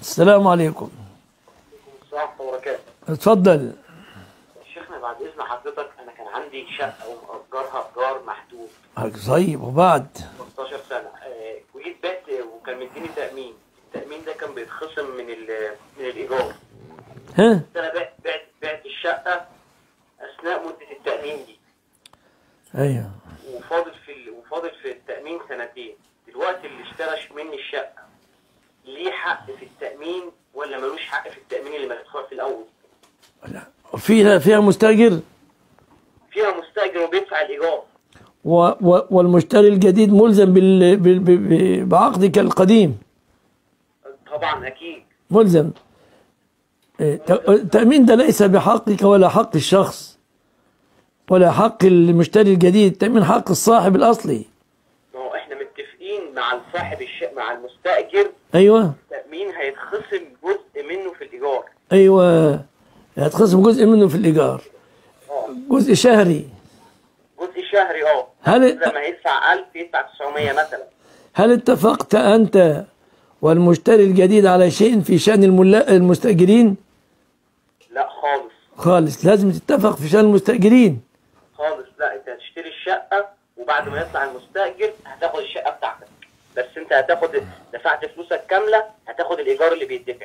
السلام عليكم السلام ورحمة الله وبركاته اتفضل شيخنا بعد إذن حضرتك أنا كان عندي شقة ومأجرها إيجار محدود طيب وبعد 15 سنة آه، وجيت بعت وكان مديني تأمين التأمين ده كان بيتخصم من ال- من الإيجار ها بس أنا بعت بعت بعت الشقة أثناء مدة التأمين دي ايوه وفاضل في ال... وفاضل في التأمين سنتين دلوقتي اللي اشترى مني الشقة ليه حق في التأمين ولا ملوش حق في التأمين اللي مدفوع في الأول لا. فيها فيها مستاجر فيها مستأجر وبيدفع الإيجار و و والمشتري الجديد ملزم بال بال ب- بعقدك القديم طبعا أكيد ملزم إيه، ت- التأمين ده ليس بحقك ولا حق الشخص ولا حق المشتري الجديد التأمين حق الصاحب الأصلي ما هو احنا متفقين مع صاحب الش... مع المستأجر أيوه التأمين هيتخصم جزء منه في الإيجار أيوه هتخصم جزء منه في الإيجار اه جزء شهري جزء شهري اه هل لما يدفع 1000 يدفع 900 مثلا هل اتفقت أنت والمشتري الجديد على شيء في شأن الملا- المستأجرين؟ لا خالص خالص لازم تتفق في شأن المستأجرين خالص لا انت هتشتري الشقة وبعد ما يطلع المستأجر هتاخد الشقة بتاعتك بس انت هتاخد دفعت فلوسك كاملة هتاخد الإيجار اللي بيدفع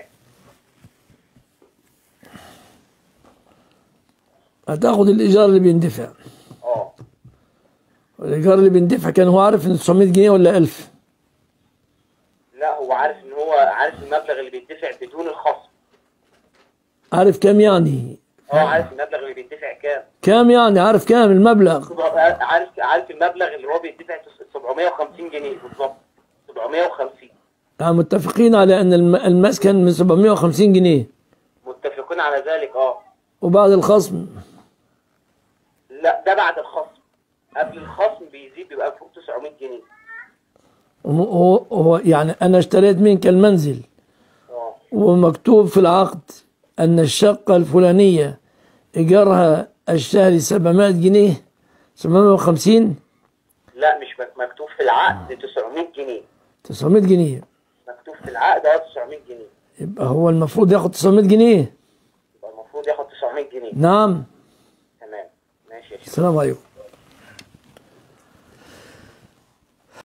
هتاخد الإيجار اللي بيندفع اه الإيجار اللي بيندفع كان هو عارف إن 900 جنيه ولا 1000 لا هو عارف ان هو عارف المبلغ اللي بيدفع بدون الخصم عارف كام يعني اه عارف المبلغ اللي بيدفع كام كام يعني عارف كام المبلغ عارف عارف المبلغ اللي هو بيدفع 750 جنيه بالظبط 750 يعني متفقين على أن الم- المسكن من 750 جنيه متفقين على ذلك اه وبعد الخصم لا ده بعد الخصم قبل الخصم بيزيد بيبقى فوق 900 جنيه هو- هو هو يعني أنا اشتريت منك المنزل اه ومكتوب في العقد أن الشقة الفلانية إيجارها الشهري 700 جنيه 750 لا مش مك- مكتوب في العقد 900 جنيه 900 جنيه مكتوب في العقد اه 900 جنيه يبقى هو المفروض ياخد 900 جنيه يبقى المفروض ياخد 900 جنيه نعم تمام ماشي يا شيخ السلام عليكم